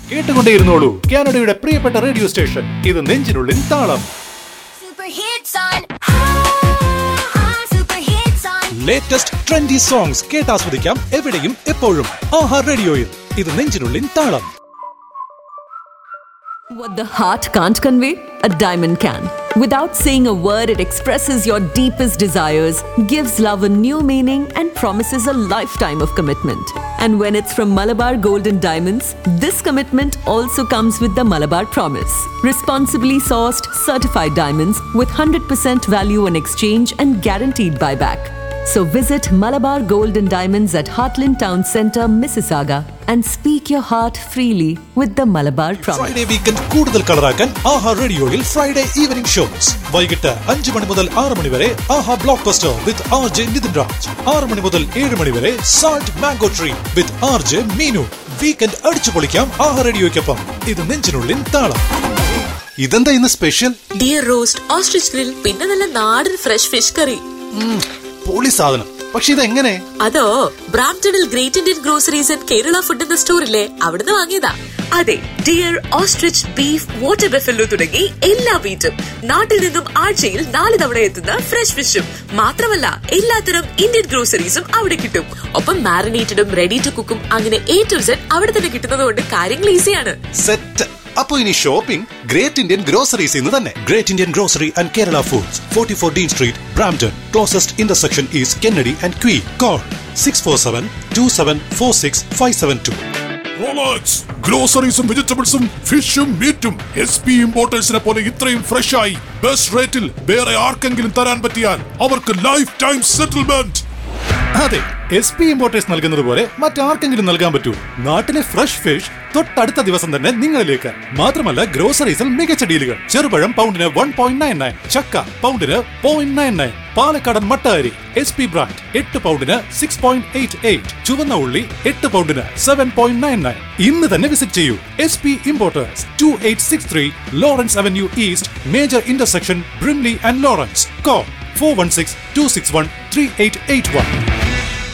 കേട്ടുകൊണ്ടേയിരുന്നോളൂ കാനഡയുടെ പ്രിയപ്പെട്ട radio station ഇത് നെഞ്ചിനുള്ളിൽ താളം Super hits on. Ah, super hits on. Latest trendy songs കേട്ടാസ്വദിക്കാം എവിടെയും എപ്പോഴും ആഹാ റേഡിയോയിൽ ഇത് നെഞ്ചിനുള്ളിൽ താളം What the heart can't convey, a diamond can. Without saying a word, it expresses your deepest desires, gives love a new meaning, and promises a lifetime of commitment. And when it's from Malabar Golden Diamonds, this commitment also comes with the Malabar Promise. Responsibly sourced, certified diamonds with 100% value on exchange and guaranteed buyback. So visit Malabar Golden Diamonds at Heartland Town Centre, Mississauga, and speak your heart freely with the Malabar Promise. Friday weekend കൂടുതൽ കളറാക്കാൻ ആഹാ റേഡിയോയിൽ Friday evening shows വൈകിട്ട് അഞ്ച് മണി മുതൽ ആറ് മണി വരെ ആഹാ blockbuster with R J Nithin Raj ആറ് മണി മുതൽ ഏഴ് മണി വരെ salt mango tree with R J Meenu weekend അടിച്ചു പൊളിക്കാം ആഹാ റേഡിയോയ്ക്കൊപ്പം ഇത് നെഞ്ചിനുള്ളിൽ താളം ഇതെന്താ ഇന്ന് special deer roast ostrich grill പിന്നെ നല്ല നാടൻ ഫ്രഷ് ഫിഷ് കറി പൊളി സാധനം പക്ഷെ ഇതെങ്ങനെ അതോ ബ്രാംപ്ടണിൽ great Indian groceries and Kerala food എന്ന സ്റ്റോറിലെ അവിടുന്ന് വാങ്ങിയതാ അതെ deer ostrich beef water buffalo തുടങ്ങി എല്ലാ മീറ്റും നാട്ടിൽ നിന്നും ആഴ്ചയിൽ നാല് തവണ എത്തുന്ന ഫ്രഷ് ഫിഷും മാത്രമല്ല എല്ലാത്തരം ഇന്ത്യൻ ഗ്രോസറീസും അവിടെ കിട്ടും ഒപ്പം മാരിനേറ്റഡും റെഡി ടു കുക്കും അങ്ങനെ എ ടു സെഡ് അവിടെ തന്നെ കിട്ടുന്നത് കൊണ്ട് കാര്യങ്ങൾ ഈസിയാണ് സെറ്റ് അപ്പൊ ഇനി ഷോപ്പിംഗ് ഗ്രേറ്റ് ഇന്ത്യൻ ഗ്രോസറീസ് ഇന്ന് തന്നെ great Indian grocery and Kerala foods forty four Dean street Brampton closest intersection is Kennedy and Queen call six four seven two seven four six five seven two Rolex ഗ്രോസറീസും വെജിറ്റബിൾസും ഫിഷും മീറ്റും S P ഇമ്പോർട്ടേഴ്സിനെ പോലെ ഇത്രയും fresh ആയി best റേറ്റിൽ വേറെ ആർക്കെങ്കിലും തരാൻ പറ്റിയാൽ അവർക്ക് ലൈഫ് ടൈം സെറ്റിൽമെന്റ് അതെ എസ് പി ഇമ്പോർട്ടേഴ്സ് നൽകുന്നത് പോലെ മറ്റാർക്കെങ്കിലും നൽകാൻ പറ്റൂ നാട്ടിലെ ഫ്രഷ് ഫിഷ് തൊട്ടടുത്ത ദിവസം തന്നെ നിങ്ങളിലേക്ക് മാത്രമല്ല ഗ്രോസറീസിൽ മികച്ച ഡീലുകൾ ചെറുപഴം പൗണ്ടിന് വൺ പോയിന്റ് നയൻ നയൻ ചക്ക പൗണ്ടിന് പോയിന്റ് നയൻ നയൻ പാലക്കാടൻ മട്ട അരി എസ് പി ബ്രാൻഡ് എട്ട് പൗണ്ടിന് സിക്സ് പോയിന്റ് എയ്റ്റ് എയ്റ്റ് ചുവന്ന ഉള്ളി എട്ട് പൗണ്ടിന് സെവൻ പോയിന്റ് നയൻ നയൻ ഇന്ന് തന്നെ വിസിറ്റ് ചെയ്യൂ S P importers two eight six three Lawrence avenue east major intersection Brimley and Lawrence call four one six two six one three eight eight one